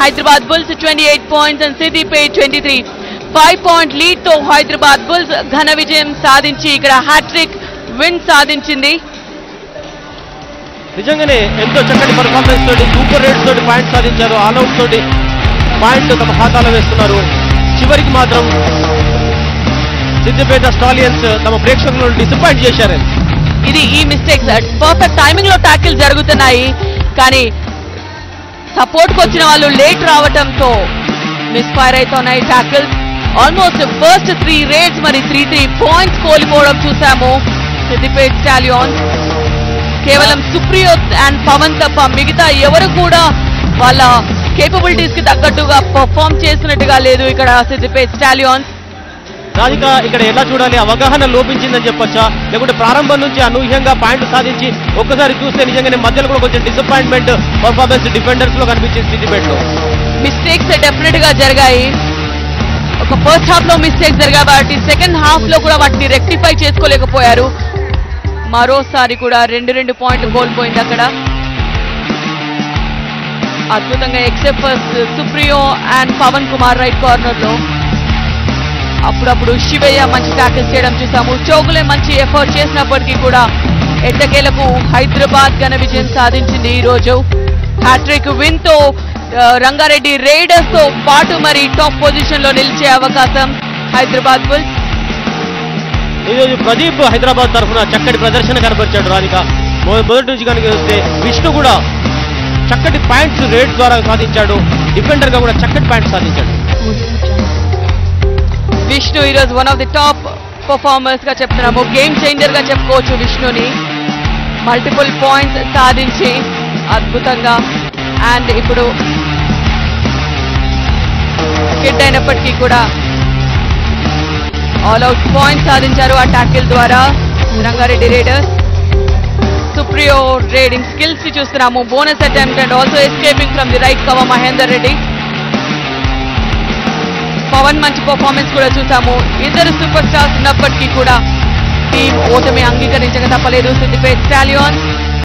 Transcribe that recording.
Hyderabad bulls twenty eight points and Siddipet twenty three five point lead తో Hyderabad bulls ఘన విజయం సాధించి ఇక్కడ హ్యాట్రిక్ విన్ సాధించింది నిజంగానే ఎంతో చక్కటి పర్ఫార్మెన్స్ తోటి సూపర్ రేట్స్ తోటి పాయింట్ సాధించారు ఆల్అౌట్ తోటి పాయింట్ తమ ఖాతాలో వేస్తున్నారు చివరికి మాత్రం సిద్దిపేట స్టాలియన్స్ తమ ప్రేక్షకులను డిసప్పాయింట్ చేశారు ఇది ఈ మిస్టేక్స్ పర్ఫెక్ట్ టైమింగ్ లో ట్యాకిల్ జరుగుతున్నాయి కానీ సపోర్ట్ కు వచ్చిన వాళ్ళు లేట్ రావటంతో మిస్ఫైర్ అవుతున్నాయి tackles almost first three raids మరి త్రీ త్రీ పాయింట్స్ కోల్పోవడం చూసాము సిద్దిపేట్ స్టాలియాన్స్ కేవలం సుప్రియో అండ్ పవన్ తప్ప మిగతా ఎవరు కూడా వాళ్ళ కేపబిలిటీస్ కి తగ్గట్టుగా పర్ఫామ్ చేసినట్టుగా లేదు ఇక్కడ సిద్దిపేట్ స్టాలియాన్స్ రాధిక ఇక్కడ ఎలా చూడాలి అవగాహన లోపించిందని చెప్పొచ్చా లేకుంటే ప్రారంభం నుంచి అనూహ్యంగా పాయింట్ సాధించి ఒక్కసారి చూస్తే నిజంగానే మధ్యలో కూడా కొంచెం డిసప్పాయింట్మెంట్ పర్ఫార్మెన్స్ డిఫెండర్స్ లో కనిపించింది సిద్దిపేట లో మిస్టేక్స్ డెఫినెట్ గా జరిగాయి ఒక ఫస్ట్ హాఫ్ లో మిస్టేక్స్ జరిగాయి కాబట్టి సెకండ్ హాఫ్ లో కూడా వాటిని రెక్టిఫై చేసుకోలేకపోయారు మరోసారి కూడా రెండు రెండు పాయింట్లు కోల్పోయింది అక్కడ అద్భుతంగా except Supriyo and Pawan Kumar right corner లో అప్పుడప్పుడు శివయ్య మంచి ట్యాకిల్స్ చేయడం చూసాము చౌగులే మంచి ఎఫర్ట్ చేసినప్పటికీ కూడా ఎట్టకేలకు హైదరాబాద్ ఘన విజయం సాధించింది ఈ రోజు హ్యాట్రిక్ విన్ తో ఆ, రంగారెడ్డి రైడర్స్ తో పాటు మరి టాప్ పొజిషన్ లో నిలిచే అవకాశం హైదరాబాద్ బుల్స్ ఈరోజు ప్రదీప్ హైదరాబాద్ తరఫున చక్కటి ప్రదర్శన కనబరిచాడు రాధిక మొ- మొదటి నుంచి కనుక చూస్తే విష్ణు కూడా చక్కటి పాయింట్స్ రేట్ ద్వారా సాధించాడు డిఫెండర్ గా కూడా చక్కటి పాయింట్స్ సాధించాడు విష్ణు ఈరోజు one of the top performers గా చెప్తున్నాము గేమ్ చేంజర్ గా చెప్పుకోవచ్చు విష్ణుని మల్టిపుల్ పాయింట్స్ సాధించి అద్భుతంగా అండ్ ఇప్పుడు హిట్ అయినప్పటికీ కూడా ఆల్ అవుట్ పాయింట్స్ సాధించారు ఆ టాకిల్ ద్వారా Rangareddy raiders Supriyo raiding skills ని చూస్తున్నాము bonus attempt and also escaping from the right cover Mahender Reddy Pawan మంచి పర్ఫార్మెన్స్ కూడా చూసాము ఇద్దరు సూపర్ స్టార్స్ ఉన్నప్పటికీ కూడా టీం ఓటమి అంగీకరించక తప్పలేదు సిద్దిపేట్ స్టాలియాన్స్